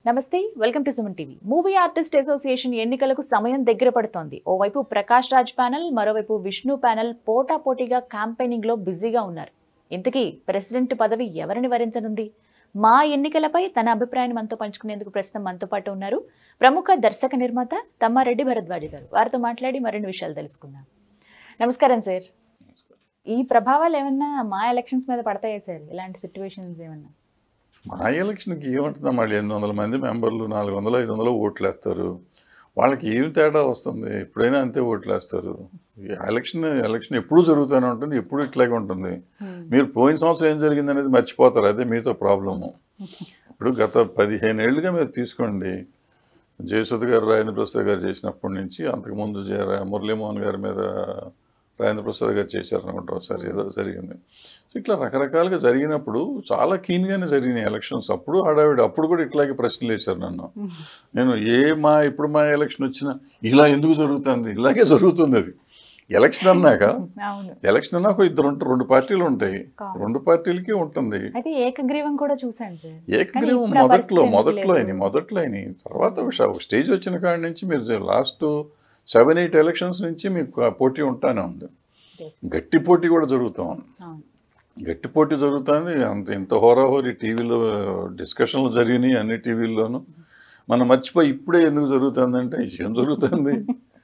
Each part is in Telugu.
నమస్తే welcome to Suman TV movie artist association ఎన్నికలకు సమయం దగ్గర పడుతోంది ఓవైపు ప్రకాష్ రాజ్ ప్యానెల్ మరోవైపు విష్ణు ప్యానెల్ పోటాపోటీగా క్యాంపెయినింగ్ లో బిజీగా ఉన్నారు ఇంతకీ ప్రెసిడెంట్ పదవి ఎవరిని వరించనుంది మా ఎన్నికలపై తన అభిప్రాయాన్ని మనతో పంచుకునేందుకు ప్రస్తుతం మనతో పాటు ఉన్నారు ప్రముఖ దర్శక నిర్మాత తమ్మారెడ్డి భరద్వాజ్ గారు వారితో మాట్లాడి మరిన్ని విషయాలు తెలుసుకుందాం నమస్కారం సార్ ఈ ప్రభావాలు ఏమన్నా మా ఎలక్షన్స్ మీద పడతాయా సార్ ఇలాంటి సిచ్యువేషన్స్ ఏమన్నా మా ఎలక్షన్కి ఏముంటుందా మళ్ళీ ఎనిమిది వందల మంది మెంబర్లు నాలుగు వందలు ఐదు వందలు ఓట్లు వేస్తారు వాళ్ళకి ఏం తేడా వస్తుంది ఎప్పుడైనా అంతే ఓట్లు వేస్తారు ఈ ఎలక్షన్ ఎలక్షన్ ఎప్పుడు జరుగుతూనే ఉంటుంది ఎప్పుడు ఇట్లాగే ఉంటుంది మీరు పోయిన సంవత్సరం ఏం జరిగింది అనేది మర్చిపోతారు అదే మీతో ప్రాబ్లము ఇప్పుడు గత పదిహేను ఏళ్ళుగా మీరు తీసుకోండి జయసుధ గారు రాజేంద్ర ప్రసాద్ గారు చేసినప్పటి నుంచి అంతకుముందు జయ- రా- మురళీమోహన్ గారి మీద రాజేంద్ర ప్రసాద్ గారు చేశారు అనుకుంటా ఒకసారి ఏదో జరిగింది సో ఇట్లా రకరకాలుగా జరిగినప్పుడు చాలా కీన్గానే జరిగినాయి ఎలక్షన్స్ అప్పుడు హడావిడి అప్పుడు కూడా ఇట్లాగే ప్రశ్నలు వేశారు నన్ను నేను ఏ మా ఇప్పుడు మా ఎలక్షన్ వచ్చినా ఇలా ఎందుకు జరుగుతుంది ఇలాగే జరుగుతుంది అది ఎలక్షన్ అన్నాక అవును ఎలక్షన్ అన్నాక ఇద్దరు ఉంటారు రెండు పార్టీలు ఉంటాయి కాదు. రెండు పార్టీలకి ఉంటుంది అయితే ఏకగ్రీవం కూడా చూసాను సార్ ఏకగ్రీవం ఇప్పుడు ఆ మొదట్లో పరిస్థితి ఎందుకు మొదట్లో లేదు? అయినాయి మొదట్లో అయినాయి తర్వాత ఒక ష- ఒక స్టేజ్ వచ్చిన కాడి నుంచి మీరు లాస్ట్ సెవెన్ ఎయిట్ ఎలక్షన్స్ నుంచి మీకు ఆ పోటీ ఉంటానే ఉంది Yes. గట్టి పోటీ కూడా జరుగుతూ ఉంది అవును గట్టి పోటీ జరుగుతుంది అంత ఇంత హోరాహోరీ టీవీలో డిస్కషన్లు జరిగినాయి అన్ని టీవీల్లోనూ మనం మర్చిపోయి ఇప్పుడే ఎందుకు జరుగుతుందంటే ఏం జరుగుతుంది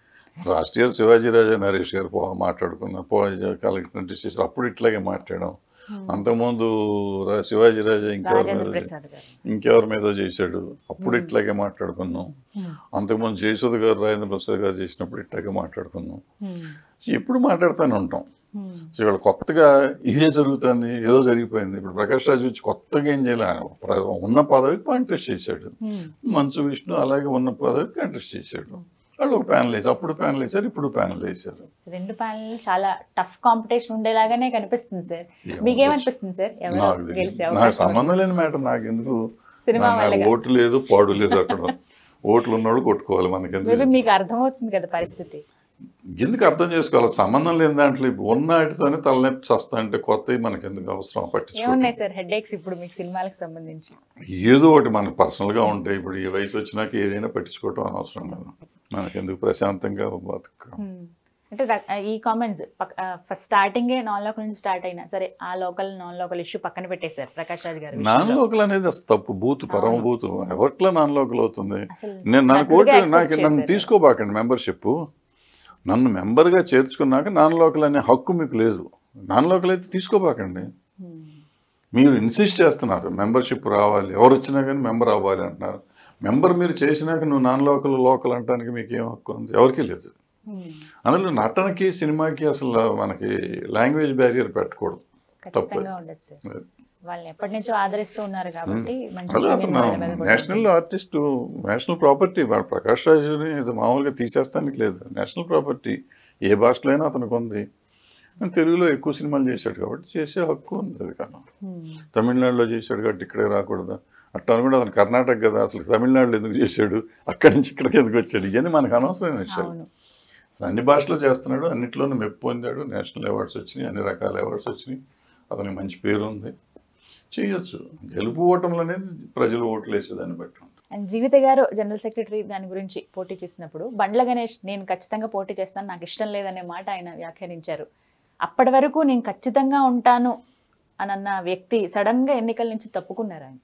లాస్ట్ ఇయర్ శివాజీ రాజా నరేష్ గారు పో మాట్లాడుకున్నారు పో కలెక్టర్ చేశారు అప్పుడు ఇట్లాగే మాట్లాడాం అంతకుముందు రా- శివాజీ రాజా ఇంకెవరి రాజేంద్ర మీద ప్రసాద్ గారు ఇంకెవరి మీద చేశాడు అప్పుడు ఇట్లాగే మాట్లాడుకున్నాం అంతకుముందు జయసుధ గారు రాజేంద్ర ప్రసాద్ గారు చేసినప్పుడు ఇట్లాగే మాట్లాడుకున్నాం ఎప్పుడు మాట్లాడుతూనే ఉంటాం సో ఇవాళ కొత్తగా ఇదే జరుగుతుంది ఏదో జరిగిపోయింది ఇప్పుడు ప్రకాష్ రాజు వచ్చి కొత్తగా ఏం చేయాలి ఆయన ప్ర- ఉన్న పదవికి కాంటెస్ట్ చేశాడు మంచు విష్ణు అలాగే ఉన్న పదవికి కాంటెస్ట్ చేశాడు వాళ్ళు ఒక ప్యానల్ వేసారు అప్పుడు ప్యానల్ వేశారు ఇప్పుడు ప్యానల్ వేశారు రెండు ప్యానల్ చాలా టఫ్ కాంపిటీషన్ ఉండేలాగానే కనిపిస్తుంది సార్ ఏమో మీకేమనిపిస్తుంది సార్ ఎవరు నాకు తెలియదు. గెలిచే నాకు అవకాశం ఉంది? సంబంధం లేని మ్యాటర్ నాకు ఎందుకు సినిమా నాకు వాళ్ళగా ఓటు లేదు పాడు లేదు అక్కడ ఓట్లు ఉన్నోళ్ళు కొట్టుకోవాలి మనకెందుకు మేబీ మీకు అర్థమవుతుంది కదా పరిస్థితి ఎందుకు అర్థం చేసుకోవాలి సంబంధం లేని దాంట్లో ఇప్పుడు ఉన్న వాటితోనే తలనొప్పి చస్తా అంటే కొత్తవి మనకి ఎందుకు అవసరం పట్టించుకోవాలి ఏమున్నాయి సార్ హెడ్ ఏక్స్ ఇప్పుడు మీకు సినిమాలకు సంబంధించి ఏదో ఒకటి మనకు పర్సనల్గా ఉంటాయి ఇప్పుడు ఈ వయసు వచ్చినాక ఏదైనా పట్టించుకోవటం అనవసరం లేదు మనకెందుకు ప్రశాంతంగా బతుక Hmm. అంటే ర- ఈ కామెంట్స్ ఫస్ట్ స్టార్టింగే నాన్ లోకల్ నుంచి స్టార్ట్ అయినా సరే ఆ లోకల్ నాన్ లోకల్ ఇష్యూ పక్కన పెట్టేశారు ప్రకాష్ రాజ్ గారు నాన్ విషయంలో. లోకల్ అనేది అసలు తప్పు బూత్ పరమ బూత్ ఎవరిట్లో నాన్ లోకల్ అవుతుంది అసలు నేను నాకు నటుడిగా ఓటు accept నాకు నన్ను చేశారు. తీసుకోబాకండి మెంబర్షిప్ నన్ను మెంబర్గా చేర్చుకున్నాక నాన్ లోకల్ అనే హక్కు మీకు లేదు నాన్ లోకల్ అయితే తీసుకోబాకండి Hmm. మీరు ఇన్సిస్ట్ చేస్తున్నారు మెంబర్షిప్ రావాలి ఎవరు వచ్చినా కానీ మెంబర్ అవ్వాలి అంటున్నారు మెంబర్ మీరు చేసినాక నువ్వు నాన్ లోకల్ లోకల్ అంటానికి మీకు ఏం హక్కు ఉంది ఎవరికీ లేదు Hmm. అందులో నటనకి సినిమాకి అసలు మనకి లాంగ్వేజ్ బ్యారియర్ పెట్టకూడదు ఖచ్చితంగా ఉండదు సార్ వాళ్ళని ఎప్పటి నుంచో ఆదరిస్తూ ఉన్నారు కాబట్టి మంచి అదే opinion అతను వాళ్ళ మీద కూడా నేషనల్ ఆర్టిస్ట్ నేషనల్ ప్రాపర్టీ వాడు ప్రకాష్ రాజుని ఇది మామూలుగా తీసేస్తానికి లేదు నేషనల్ ప్రాపర్టీ ఏ భాషలో అయినా అతనికి ఉంది తెలుగులో ఎక్కువ సినిమాలు చేశాడు కాబట్టి చేసే హక్కు ఉంది అది కాదు Hmm. తమిళనాడులో చేశాడు కాబట్టి ఇక్కడే రాకూడదు అట్లా అనుకుంటే అతను కర్ణాటక కదా అసలు తమిళనాడులో ఎందుకు చేశాడు అక్కడి నుంచి ఇక్కడికి ఎందుకు వచ్చాడు ఇవన్నీ మనకు అనవసరమైన విషయాలు అవును అసలు అన్ని భాషలో చేస్తున్నాడు అన్నిట్లోనూ మెప్పు పొందాడు నేషనల్ అవార్డ్స్ వచ్చినాయి అన్ని రకాల అవార్డ్స్ వచ్చినాయి అతనికి మంచి పేరు ఉంది చేయొచ్చు గెలుపు ఓటములు అనేది ప్రజలు ఓట్లు వేసేదాన్ని బట్టి ఉంటుంది అండ్ జీవిత గారు జనరల్ సెక్రటరీ దాని గురించి పోటీ చేసినప్పుడు బండ్ల గణేష్ నేను ఖచ్చితంగా పోటీ చేస్తాను నాకు ఇష్టం లేదనే మాట ఆయన వ్యాఖ్యానించారు అప్పటి వరకు నేను ఖచ్చితంగా ఉంటాను అని అన్న వ్యక్తి సడన్ గా ఎన్నికల నుంచి తప్పుకున్నారు ఆయన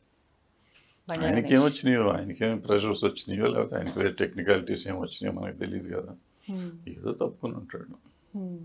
బండ్ల ఆయనకి గణేష్. ఏం వచ్చినాయో ఆయనకి ఏం ప్రెషర్స్ వచ్చినాయో లేకపోతే ఆయనకి వేరే టెక్నికాలిటీస్ ఏం వచ్చినాయో మనకు తెలియదు కదా Hmm. ఏదో తప్పుకుని ఉంటాడు Hmm.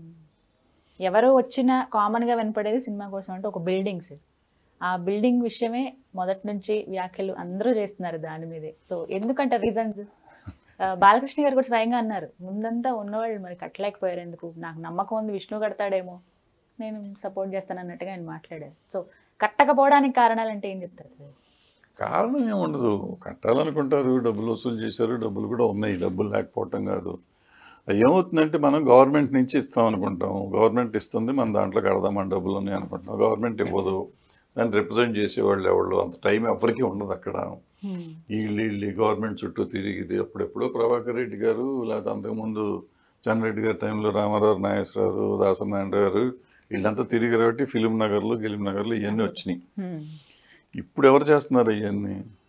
ఎవరో వచ్చినా కామన్ గా వినపడేది సినిమా కోసం అంటే ఒక బిల్డింగ్స్ ఆ బిల్డింగ్ విషయమే మొదటి నుంచి వ్యాఖ్యలు అందరూ చేస్తున్నారు దాని మీదే సో ఎందుకంటే రీజన్స్ బాలకృష్ణ గారు కూడా స్వయంగా అన్నారు ముందంతా ఉన్నవాళ్ళు మరి కట్టలేకపోయారు ఎందుకు నాకు నమ్మకం ఉంది విష్ణు కడతాడేమో నేను సపోర్ట్ చేస్తాను అన్నట్టుగా ఆయన మాట్లాడారు సో కట్టకపోవడానికి కారణాలు అంటే ఏం చెప్తారు సార్ కారణం ఏముండదు కట్టాలనుకుంటారు డబ్బులు వసూలు చేశారు డబ్బులు కూడా ఉన్నాయి డబ్బులు లేకపోవటం కాదు అది ఏమవుతుందంటే మనం గవర్నమెంట్ నుంచి ఇస్తాం అనుకుంటాం గవర్నమెంట్ ఇస్తుంది మన దాంట్లో కడదాం మన డబ్బులు ఉన్నాయి అనుకుంటాం గవర్నమెంట్ ఇవ్వదు దాన్ని రిప్రజెంట్ చేసేవాళ్ళు ఎవరు అంత టైం ఎవరికి ఉండదు అక్కడ వీళ్ళు వీళ్ళు గవర్నమెంట్ చుట్టూ తిరిగిది అప్పుడెప్పుడో ప్రభాకర్ రెడ్డి గారు లేకపోతే అంతకుముందు చెన్నారెడ్డి గారి టైంలో రామారావు నాగేశ్వరరావు దాసనారాయణ గారు వీళ్ళంతా తిరిగారు కాబట్టి ఫిలిం నగర్లు గిలిం నగర్లు ఇవన్నీ వచ్చినాయి ఇప్పుడు ఎవరు చేస్తున్నారు ఇవన్నీ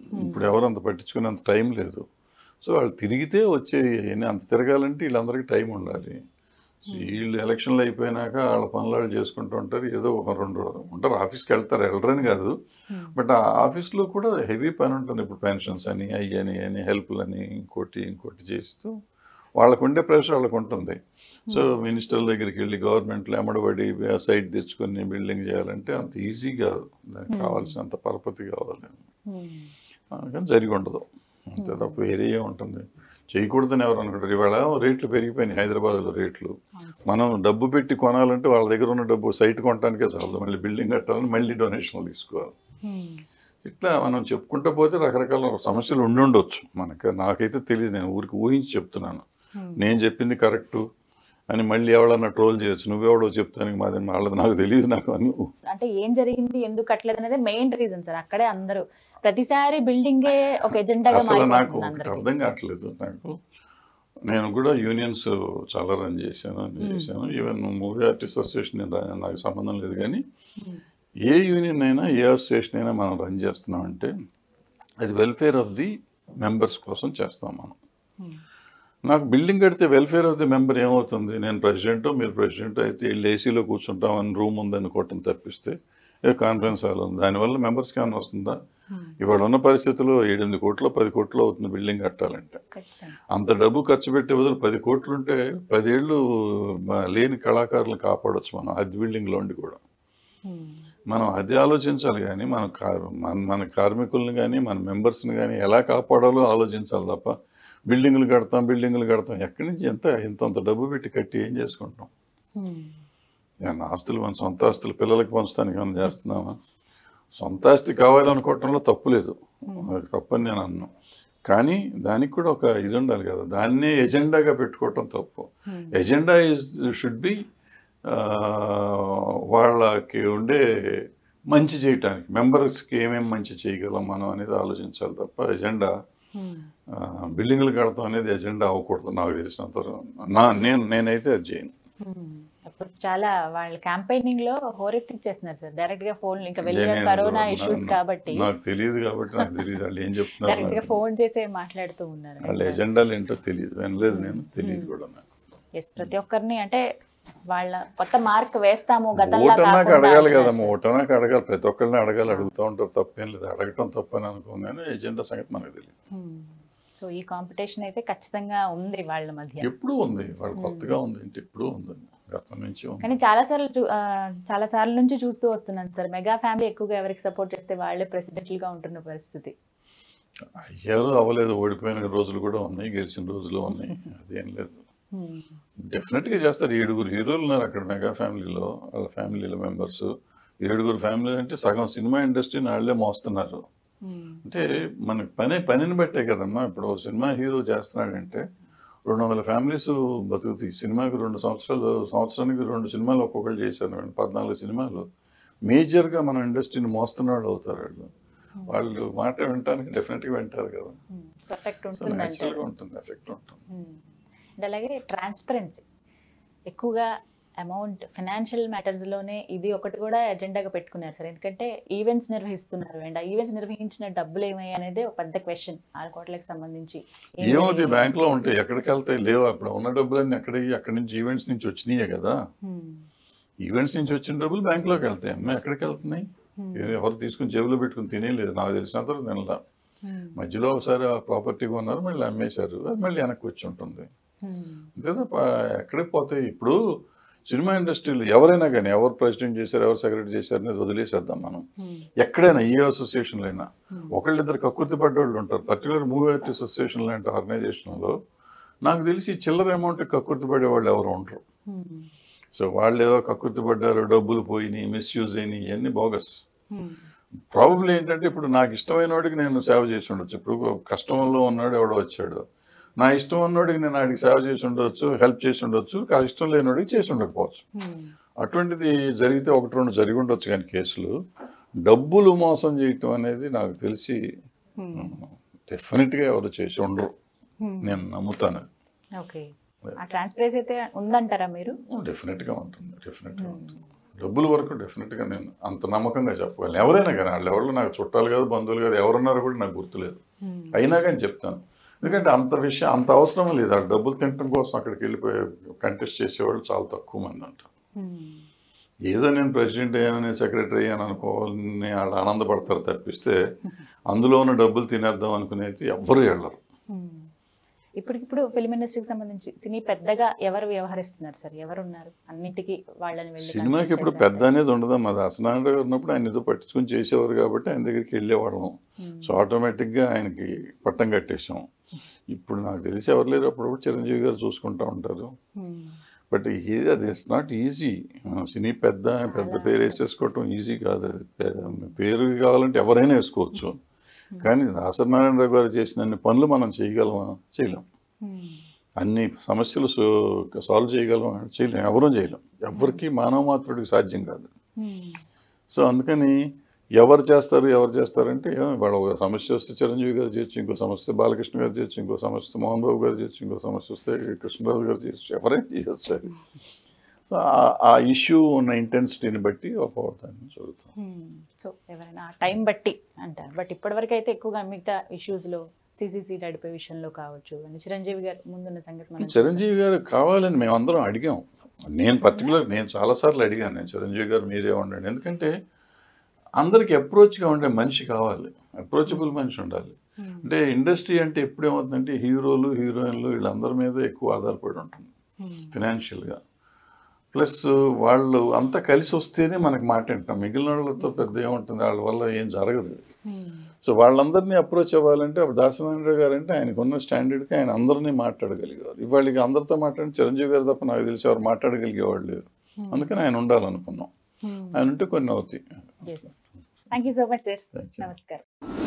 ఇప్పుడు ఎవరు అంత పట్టించుకునేంత టైం లేదు సో వాళ్ళు తిరిగితే వచ్చే ఎన్ని అంత తిరగాలంటే వీళ్ళందరికీ టైం ఉండాలి వీళ్ళు ఎలక్షన్లు అయిపోయినాక వాళ్ళ పనులు వాళ్ళు చేసుకుంటూ ఉంటారు ఏదో ఒక రెండు రోజులు ఉంటారు ఆఫీస్కి వెళ్తారు వెళ్ళరని కాదు బట్ ఆ ఆఫీస్లో కూడా హెవీ పని ఉంటుంది ఇప్పుడు పెన్షన్స్ అని అయ్యని అని హెల్ప్లు అని ఇంకోటి ఇంకోటి చేస్తూ వాళ్ళకు ఉండే ప్రెషర్ వాళ్ళకు ఉంటుంది సో మినిస్టర్ల దగ్గరికి వెళ్ళి గవర్నమెంట్లో ఎమ్మడబడి సైట్ తెచ్చుకొని బిల్డింగ్ చేయాలంటే అంత ఈజీ కాదు దానికి కావాల్సినంత పరపతి కావాలి కానీ జరిగి ఉండదు అంతే తప్ప వేరే ఏం ఉంటుంది చేయకూడదని ఎవరు అనుకుంటారు ఇవాళ రేట్లు పెరిగిపోయినాయి హైదరాబాద్లో రేట్లు మనం డబ్బు పెట్టి కొనాలంటే వాళ్ళ దగ్గర ఉన్న డబ్బు సైట్ కొనడానికే చాలదు మళ్ళీ బిల్డింగ్ కట్టాలని మళ్ళీ డొనేషన్లు తీసుకోవాలి ఇట్లా మనం చెప్పుకుంటూ పోతే రకరకాల సమస్యలు ఉండి ఉండొచ్చు మనకు నాకైతే తెలియదు నేను ఊరికి ఊహించి చెప్తున్నాను నేను చెప్పింది కరెక్టు అని మళ్ళీ ఎవడన్నా ట్రోల్ చేయొచ్చు నువ్వెవడో చెప్తానికి మాది వాళ్ళది నాకు తెలియదు నాకు అని అంటే ఏం జరిగింది ఎందుకు కట్టలేదు అనేది మెయిన్ రీజన్ సార్ అక్కడే అందరూ ప్రతిసారి బిల్డింగే ఒక ఎజెండాగా అసలు నాకు మారిపోతుంది ఒకటి అందరికి అర్థం కావట్లేదు నాకు నేను కూడా యూనియన్స్ చాలా రన్ చేశాను అన్ని చేశాను ఈవెన్ మూవీ ఆర్టిస్ట్ అసోసియేషన్ నేను రా- నాకు సంబంధం లేదు కానీ ఏ యూనియన్ అయినా ఏ అసోసియేషన్ అయినా మనం రన్ చేస్తున్నామంటే అది వెల్ఫేర్ ఆఫ్ ది మెంబర్స్ కోసం చేస్తాం మనం నాకు బిల్డింగ్ కడితే వెల్ఫేర్ ఆఫ్ ది మెంబర్ ఏమవుతుంది నేను ప్రెసిడెంట్ మీరు ప్రెసిడెంట్ అయితే వీళ్ళు ఏసీలో కూర్చుంటామని రూమ్ ఉందనుకోవటం తప్పిస్తే ఏ కాన్ఫరెన్స్ హాల్ ఉంది దానివల్ల మెంబర్స్కి ఏమైనా వస్తుందా ఇవాళ ఉన్న పరిస్థితుల్లో ఏడెనిమిది కోట్లు పది కోట్లు అవుతుంది బిల్డింగ్ కట్టాలంటే ఖచ్చితంగా అంత డబ్బు ఖర్చు పెట్టే బదులు పది కోట్లు ఉంటే పదేళ్ళు మ- లేని కళాకారులను కాపాడొచ్చు మనం అది బిల్డింగ్లో ఉండి కూడా మనం అది ఆలోచించాలి కానీ మన కార్ మన మన కార్మికుల్ని కానీ మన మెంబర్స్ని కానీ ఎలా కాపాడాలో ఆలోచించాలి తప్ప బిల్డింగులు కడతాం బిల్డింగులు కడతాం ఎక్కడి నుంచి ఎంత ఇంతంత డబ్బు పెట్టి కట్టి ఏం చేసుకుంటాం ఏమన్నా ఆస్తులు మన సొంత ఆస్తులు పిల్లలకి పంచడానికి ఏమైనా చేస్తున్నామా సొంత ఆస్తి కావాలనుకోవటంలో తప్పు లేదు అది తప్పని నేను అన్నాను కానీ దానికి కూడా ఒక ఇది ఉండాలి కదా దాన్నే ఎజెండాగా పెట్టుకోవటం తప్పు ఎజెండా ఇస్ షుడ్ బి వాళ్ళకి ఉండే మంచి చేయటానికి మెంబర్స్కి ఏమేమి మంచి చేయగలం మనం అనేది ఆలోచించాలి తప్ప ఎజెండా ఆ, బిల్డింగ్లు కడతాం అనేది ఎజెండా అవ్వకూడదు నాకు తెలిసినంత నా నేను నేనైతే అది చేయను అప్పుడు చాలా వాళ్ళ క్యాంపెయినింగ్ లో హోరెత్తిచ్చేస్తున్నారు సార్ డైరెక్ట్ గా ఫోన్ ఇంకా వెళ్ళిన జనేంద్ర కరోనా నా- ఇష్యూస్ నా- కాబట్టి నాకు తెలియదు కాబట్టి నాకు తెలియదు వాళ్ళు ఏం డైరెక్ట్ గా చెప్తున్నారు ఫోన్ చేసే మాట్లాడుతూ ఉన్నారు వాళ్ళ ఎజెండాలు ఏంటో తెలియదు వినలేదు నేను తెలియదు కూడా నాకు ఎస్ ప్రతి ఒక్కరిని అంటే వాళ్ళ కొత్త మార్క్ వేస్తాము గతంలో ఓటన్నాక కాకుండా అడగాలి అంటున్నారు కదమ్మా సార్. ఓటన్నాక అడగాలి ప్రతి ఒక్కరిని అడగాలి అడుగుతూ ఉంటారు తప్పేం లేదు అడగటం తప్పని అనుకోం కానీ ఎజెండా సంగతి మనకు తెలియదు Hmm. సో ఈ కాంపిటీషన్ అయితే ఖచ్చితంగా ఉంది వాళ్ళ మధ్య ఎప్పుడూ ఉంది వాళ్ళు కొత్తగా ఉంది అంటే ఎప్పుడూ ఉంది గతం నుంచి ఉంది కానీ చాలా సార్లు చూ- ఆ, చాలా సార్లు నుంచి చూస్తూ వస్తున్నాను సార్ మెగా ఫ్యామిలీ ఎక్కువగా ఎవరికి సపోర్ట్ చేస్తే వాళ్ళే ప్రెసిడెంట్లుగా ఉంటున్న పరిస్థితి అయ్యారు అవ్వలేదు ఓడిపోయిన రోజులు కూడా ఉన్నాయి గెలిచిన రోజులు ఉన్నాయి అదేం లేదు Hmm. డెఫినెట్గా చేస్తారు ఏడుగురు హీరోలు ఉన్నారు అక్కడ మెగా ఫ్యామిలీలో వాళ్ళ ఫ్యామిలీలో మెంబర్స్ ఏడుగురు ఫ్యామిలీ అంటే సగం సినిమా ఇండస్ట్రీని వాళ్ళే మోస్తున్నారు Hmm. అంటే మనకి పని పనిని బట్టే కదమ్మా ఇప్పుడు ఓ సినిమా హీరో చేస్తున్నాడంటే రెండు వందల ఫ్యామిలీస్ బతుకుతాయి సినిమాకి రెండు సంవత్సరాలు సంవత్సరానికి రెండు సినిమాలు ఒక్కొక్కరు చేశారు మేడం పద్నాలుగు సినిమాలు మేజర్గా మన ఇండస్ట్రీని మోస్తున్న వాళ్ళు అవుతారు వాళ్ళు వాళ్ళు మాట వినటానికి డెఫినెట్గా వింటారు కదా Hmm. సో ఎఫెక్ట్ సో ఉంటుంది న్యాచురల్గా ఉంటుంది ఎఫెక్ట్ ఉంటుంది Hmm. అండ్ అలాగే ట్రాన్స్పరెన్సీ ఎక్కువగా అమౌంట్ ఫినాన్షియల్ మ్యాటర్స్లోనే ఇది ఒకటి కూడా ఎజెండాగా పెట్టుకున్నారు సార్ ఎందుకంటే ఈవెంట్స్ నిర్వహిస్తున్నారు అండ్ ఆ ఈవెంట్స్ నిర్వహించిన డబ్బులు ఏమయ్యాయి అనేది ఒక పెద్ద క్వశ్చన్ ఆరు కోట్లకు సంబంధించి ఏం ఏమవుతాయి జరిగింది? బ్యాంక్లో ఉంటాయి ఎక్కడికి వెళ్తాయి లేవు అప్పుడు ఉన్న డబ్బులన్నీ ఎక్కడికి అక్కడి నుంచి ఈవెంట్స్ నుంచి వచ్చినాయే కదా Hmm. ఈవెంట్స్ నుంచి వచ్చిన డబ్బులు బ్యాంక్లోకి వెళ్తాయి అమ్మ ఎక్కడికి వెళ్తున్నాయి ఏ- ఎవరు తీసుకుని జేబులో పెట్టుకుని తినేలేదు నాకు తెలిసినంత వరకు తినలా Hmm. మధ్యలో ఒకసారి ఆ ప్రాపర్టీ కొన్నారు మళ్ళీ అమ్మేశారు అది మళ్ళీ వెనక్కి వచ్చి ఉంటుంది Hmm. అంతే తప్ప ఎక్కడికి పోతాయి ఇప్పుడు సినిమా ఇండస్ట్రీలో ఎవరైనా కానీ ఎవరు ప్రెసిడెంట్ చేశారు ఎవరు సెక్రటరీ చేశారు అనేది వదిలేసేద్దాం మనం Hmm. ఎక్కడైనా ఏ అసోసియేషన్లో అయినా ఒకళ్ళిద్దరు కక్కుర్తి పడ్డోళ్ళు ఉంటారు పర్టికులర్ మూవీ ఆర్టిస్ట్ అసోసియేషన్ లాంటి ఆర్గనైజేషన్లో నాకు తెలిసి చిల్లర అమౌంట్ కక్కుర్తి పడేవాళ్ళు ఎవరు ఉండరు Hmm. సో వాళ్ళు ఏదో కక్కుర్తి పడ్డారు డబ్బులు పోయినాయి మిస్యూజ్ అయినాయి ఇవన్నీ బోగస్ Hmm. ప్రాబ్లం ఏంటంటే ఇప్పుడు నాకు ఇష్టమైన వాడికి నేను సేవ చేసి ఉండొచ్చు ఇప్పుడు కష్టంలో ఉన్నాడు ఎవడో వచ్చాడు నా ఇష్టం ఉన్నోడికి నేను ఆడికి సేవ చేసి ఉండొచ్చు హెల్ప్ చేసి ఉండొచ్చు ఆ ఇష్టం లేనివాడికి చేసి ఉండకపోవచ్చు Hmm. అటువంటిది జరిగితే ఒకటి రెండు జరిగి ఉండొచ్చు కానీ కేసులు డబ్బులు మోసం చేయటం అనేది నాకు తెలిసి Hmm. డెఫినెట్గా ఎవరు చేసి ఉండరు Hmm. నేను నమ్ముతాను ఓకే ఆ ట్రాన్స్పరెన్సీ అయితే ఉందంటారా మీరు డెఫినెట్గా ఉంటుంది డెఫినెట్గా ఉంటుంది డబ్బుల వరకు డెఫినెట్గా నేను అంత నమ్మకంగా చెప్పగలను ఎవరైనా కానీ వాళ్ళు ఎవరు నాకు చుట్టాలు కాదు బంధువులు కాదు ఎవరున్నారో కూడా నాకు గుర్తులేదు అయినా కానీ చెప్తాను ఎందుకంటే అంత విషయం అంత అవసరం లేదు ఆ డబ్బులు తినడం కోసం అక్కడికి వెళ్ళిపోయి కంటెస్ట్ చేసేవాళ్ళు చాలా తక్కువ మంది అంటారు ఏదో నేను ప్రెసిడెంట్ అయ్యాను నేను సెక్రటరీ అయ్యాను అనుకోవాలని వాళ్ళు ఆనందపడతారు తప్పిస్తే అందులో ఉన్న డబ్బులు తినేద్దాం అనుకునేది ఎవ్వరు వెళ్ళరు ఇప్పటికిప్పుడు ఫిల్మ్ ఇండస్ట్రీకి సంబంధించి సినీ పెద్దగా ఎవరు వ్యవహరిస్తున్నారు సార్ ఎవరు ఉన్నారు అన్నింటికి వాళ్ళని వెళ్ళి సినిమాకి consult ఇప్పుడు చేశారు. పెద్ద అనేది ఉండదు మా దాసనారాయణ గారు ఉన్నప్పుడు ఆయన ఏదో పట్టించుకుని చేసేవారు కాబట్టి ఆయన దగ్గరికి వెళ్ళేవాళ్ళం Hmm. సో ఆటోమేటిక్గా ఆయనకి పట్టం కట్టేసాం ఇప్పుడు నాకు తెలిసి ఎవరు లేరు అప్పుడప్పుడు చిరంజీవి గారు చూసుకుంటూ ఉంటారు Hmm. బట్ ఇది అది ఇట్స్ నాట్ ఈజీ సినీ పెద్ద పెద్ద పేరు వేసేసుకోవటం ఈజీ కాదు అది పే- పేరు కావాలంటే ఎవరైనా వేసుకోవచ్చు కానీ దాసనారాయణరావు గారు చేసిన అన్ని పనులు మనం చేయగలమా చేయలేం Hmm. అన్ని సమస్యలు సో- సాల్వ్ చేయగలమా అంటే చేయలేం ఎవరూ చేయలేం ఎవరికి మానవ మాత్రుడికి సాధ్యం కాదు Hmm. సో అందుకని ఎవరు చేస్తారు ఎవరు చేస్తారంటే ఏమో వాళ్ళ ఒక సమస్య వస్తే చిరంజీవి గారు చేయొచ్చు ఇంకో సమస్య వస్తే బాలకృష్ణ గారు చేయొచ్చు ఇంకో సమస్య వస్తే మోహన్ బాబు గారు చేయొచ్చు ఇంకో సమస్య వస్తే కృష్ణరాజు గారు చేయొచ్చు ఎవరైనా చేయొచ్చు అది సో ఆ- ఆ ఇష్యూ ఉన్న ఇంటెన్సిటీని బట్టి అవుతాను జరుగుతాం Hmm. సో ఎవరైనా టైం బట్టి అంటారు బట్ ఇప్పటివరకు అయితే ఎక్కువగా మిగతా issues లో సిసిసి నడిపే విషయంలో కావచ్చు and చిరంజీవి గారు ముందున్న సంగతి మనం చిరంజీవి గారు కావాలని మేము అందరం అడిగాం నేను పర్టికులర్ నేను చాలాసార్లు అడిగాను నేను చిరంజీవి గారు మీరే ఉండండి ఎందుకంటే అందరికి అప్రోచ్గా ఉండే మనిషి కావాలి అప్రోచబుల్ మనిషి ఉండాలి Hmm. అంటే ఇండస్ట్రీ అంటే ఎప్పుడేమవుతుందంటే హీరోలు హీరోయిన్లు వీళ్ళందరి మీద ఎక్కువ ఆధారపడి ఉంటుంది Hmm. ఫినాన్షియల్గా ప్లస్ వాళ్ళు అంతా కలిసి వస్తేనే మనకి మాట వింటాం మిగిలిన వాళ్ళతో పెద్ద ఏముంటుంది వాళ్ళ వల్ల ఏం జరగదు Hmm. సో వాళ్ళందరినీ అప్రోచ్ అవ్వాలంటే అప్పుడు దాసనారాయణ గారు అంటే ఆయనకున్న స్టాండర్డ్కి ఆయన అందరినీ మాట్లాడగలిగేవారు ఇవాళ ఇక అందరితో మాట్లాడి చిరంజీవి గారు తప్ప నాకు తెలిసి ఎవరు మాట్లాడగలిగేవాళ్ళు లేరు అందుకని ఆయన ఉండాలనుకున్నాం Hmm. ఆయన ఉంటే కొన్ని అవుతాయి Yes. Thank you so much, sir. Thank you. నమస్కారం